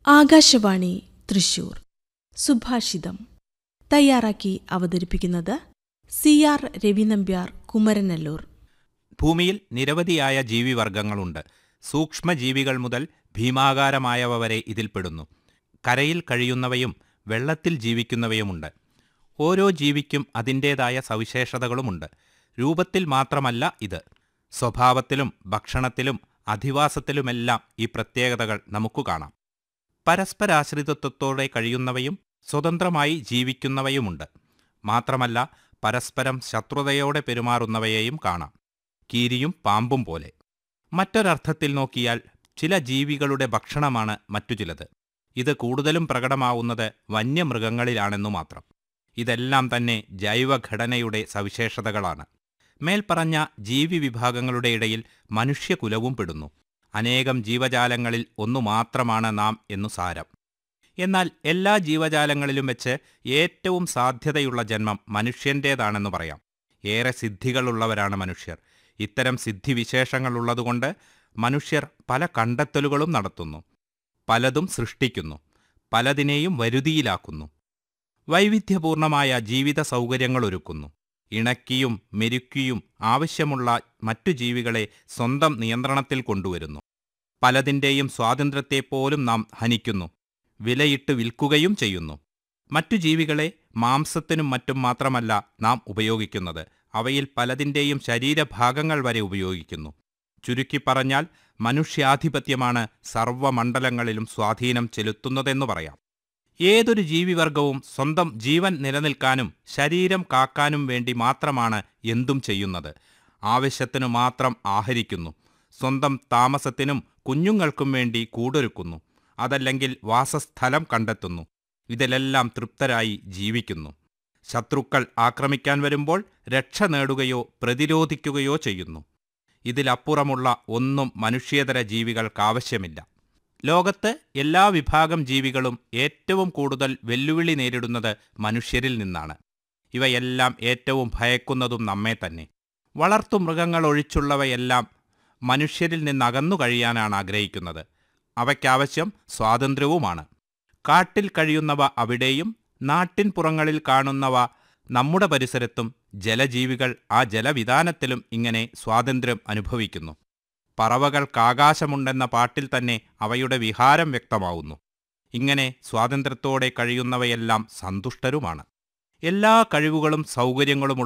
ആകാശവാണി തൃശൂർ സുഭാഷിതം തയ്യാറാക്കി അവതരിപ്പിക്കുന്നത് സി ആർ രവിനമ്പ്യാർ കുമരനല്ലൂർ ഭൂമിയിൽ നിരവധിയായ ജീവിവർഗങ്ങളുണ്ട് സൂക്ഷ്മജീവികൾ മുതൽ ഭീമാകാരമായവ വരെ ഇതിൽപ്പെടുന്നു കരയിൽ കഴിയുന്നവയും വെള്ളത്തിൽ ജീവിക്കുന്നവയുമുണ്ട് ഓരോ ജീവിക്കും അതിൻ്റേതായ സവിശേഷതകളുമുണ്ട് രൂപത്തിൽ മാത്രമല്ല ഇത് സ്വഭാവത്തിലും ഭക്ഷണത്തിലും അധിവാസത്തിലുമെല്ലാം ഈ പ്രത്യേകതകൾ നമുക്ക് കാണാം പരസ്പരാശ്രിതത്വത്തോടെ കഴിയുന്നവയും സ്വതന്ത്രമായി ജീവിക്കുന്നവയുമുണ്ട് മാത്രമല്ല പരസ്പരം ശത്രുതയോടെ പെരുമാറുന്നവയെയും കാണാം കീരിയും പാമ്പും പോലെ മറ്റൊരർത്ഥത്തിൽ നോക്കിയാൽ ചില ജീവികളുടെ ഭക്ഷണമാണ് മറ്റു ചിലത് ഇത് കൂടുതലും പ്രകടമാവുന്നത് വന്യമൃഗങ്ങളിലാണെന്നു മാത്രം ഇതെല്ലാം തന്നെ ജൈവഘടനയുടെ സവിശേഷതകളാണ് മേൽപ്പറഞ്ഞ ജീവി വിഭാഗങ്ങളുടെ ഇടയിൽ മനുഷ്യകുലവും പെടുന്നു അനേകം ജീവജാലങ്ങളിൽ ഒന്നു മാത്രമാണ് നാം എന്നു സാരം എന്നാൽ എല്ലാ ജീവജാലങ്ങളിലും വെച്ച് ഏറ്റവും സാധ്യതയുള്ള ജന്മം മനുഷ്യൻ്റേതാണെന്ന് പറയാം ഏറെ സിദ്ധികളുള്ളവരാണ് മനുഷ്യർ ഇത്തരം സിദ്ധിവിശേഷങ്ങളുള്ളതുകൊണ്ട് മനുഷ്യർ പല കണ്ടെത്തലുകളും നടത്തുന്നു പലതും സൃഷ്ടിക്കുന്നു പലതിനെയും വരുതിയിലാക്കുന്നു വൈവിധ്യപൂർണമായ ജീവിത സൗകര്യങ്ങളൊരുക്കുന്നു ഇണക്കിയും മെരുക്കിയും ആവശ്യമുള്ള മറ്റു ജീവികളെ സ്വന്തം നിയന്ത്രണത്തിൽ കൊണ്ടുവരുന്നു പലതിൻ്റെയും സ്വാതന്ത്ര്യത്തെപ്പോലും നാം ഹനിക്കുന്നു വിലയിട്ട് വിൽക്കുകയും ചെയ്യുന്നു മറ്റു ജീവികളെ മാംസത്തിനും മറ്റും മാത്രമല്ല നാം ഉപയോഗിക്കുന്നത് അവയിൽ പലതിൻ്റെയും ശരീരഭാഗങ്ങൾ വരെ ഉപയോഗിക്കുന്നു ചുരുക്കി പറഞ്ഞാൽ മനുഷ്യാധിപത്യമാണ് സർവ്വമണ്ഡലങ്ങളിലും സ്വാധീനം ചെലുത്തുന്നതെന്ന് പറയാം ഏതൊരു ജീവിവർഗവും സ്വന്തം ജീവൻ നിലനിൽക്കാനും ശരീരം കാക്കാനും വേണ്ടി മാത്രമാണ് എന്തും ചെയ്യുന്നത് ആവശ്യത്തിനു മാത്രം ആഹരിക്കുന്നു സ്വന്തം താമസത്തിനും കുഞ്ഞുങ്ങൾക്കും വേണ്ടി കൂടൊരുക്കുന്നു അതല്ലെങ്കിൽ വാസസ്ഥലം കണ്ടെത്തുന്നു ഇതിലെല്ലാം തൃപ്തരായി ജീവിക്കുന്നു ശത്രുക്കൾ ആക്രമിക്കാൻ വരുമ്പോൾ രക്ഷ നേടുകയോ പ്രതിരോധിക്കുകയോ ചെയ്യുന്നു ഇതിലപ്പുറമുള്ള ഒന്നും മനുഷ്യേതര ജീവികൾക്കാവശ്യമില്ല ലോകത്ത് എല്ലാ വിഭാഗം ജീവികളും ഏറ്റവും കൂടുതൽ വെല്ലുവിളി നേരിടുന്നത് മനുഷ്യരിൽ നിന്നാണ് ഇവയെല്ലാം ഏറ്റവും ഭയക്കുന്നതും നമ്മെ തന്നെ വളർത്തുമൃഗങ്ങളൊഴിച്ചുള്ളവയെല്ലാം മനുഷ്യരിൽ നിന്നകന്നു കഴിയാനാണ് ആഗ്രഹിക്കുന്നത് അവയ്ക്കാവശ്യം സ്വാതന്ത്ര്യവുമാണ് കാട്ടിൽ കഴിയുന്നവ അവിടെയും നാട്ടിൻ പുറങ്ങളിൽ കാണുന്നവ നമ്മുടെ പരിസരത്തും ജലജീവികൾ ആ ജലവിധാനത്തിലും ഇങ്ങനെ സ്വാതന്ത്ര്യം അനുഭവിക്കുന്നു പറവകൾക്കാകാശമുണ്ടെന്ന പാട്ടിൽ തന്നെ അവയുടെ വിഹാരം വ്യക്തമാവുന്നു ഇങ്ങനെ സ്വാതന്ത്ര്യത്തോടെ കഴിയുന്നവയെല്ലാം സന്തുഷ്ടരുമാണ് എല്ലാ കഴിവുകളും സൗകര്യങ്ങളും